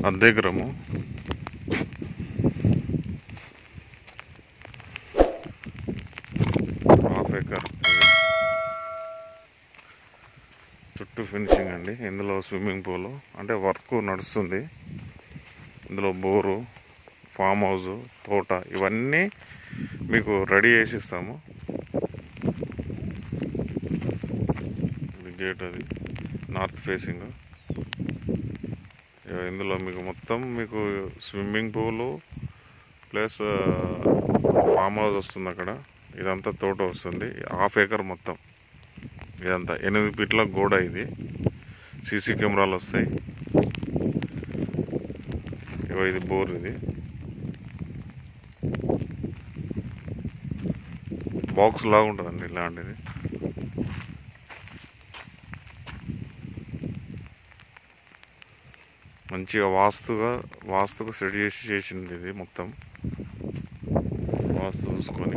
అద్దె ఎకరము half acre ఇది. చుట్టూ ఫినిషింగ్ అండి ఇందులో స్విమ్మింగ్ పూల్ అంటే వర్క్ నడుస్తుంది ఇందులో బోరు ఫామ్ హౌస్ తోట ఇవన్నీ మీకు రెడీ చేసి ఇస్తాము ఇది గేట్ అది నార్త్ ఫేసింగ్ ఇక ఇందులో మీకు మొత్తం మీకు swimming pool plus farm house వస్తుంది అక్కడ ఇదంతా తోట వస్తుంది హాఫ్ ఏకర్ మొత్తం ఇదంతా ఎనిమిది ఫీట్ల గోడ ఇది సీసీ కెమెరాలు వస్తాయి ఇగో ఇది బోర్ ఇది బాక్స్ లాగా ఉంటుందండి ఇలాంటిది మంచిగా వాస్తుగా వాస్తుగా సెట్ చేసి చేసింది ఇది మొత్తం వాస్తు చూసుకొని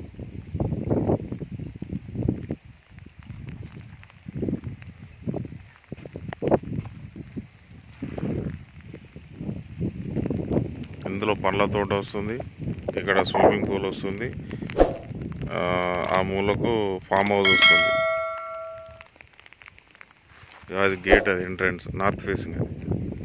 ఇందులో పండ్ల తోట వస్తుంది ఇక్కడ స్విమ్మింగ్ పూల్ వస్తుంది ఆ, ఆ మూలకు ఫామ్ హౌస్ వస్తుంది అది గేట్ అది ఎంట్రన్స్ నార్త్ ఫేసింగ్ అది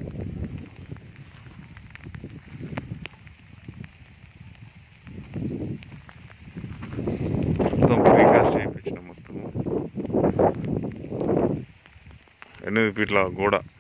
మొత్తం ప్రీకాస్ట్ చేయించిన మొత్తము ఎనిమిది ఫీట్ల గోడ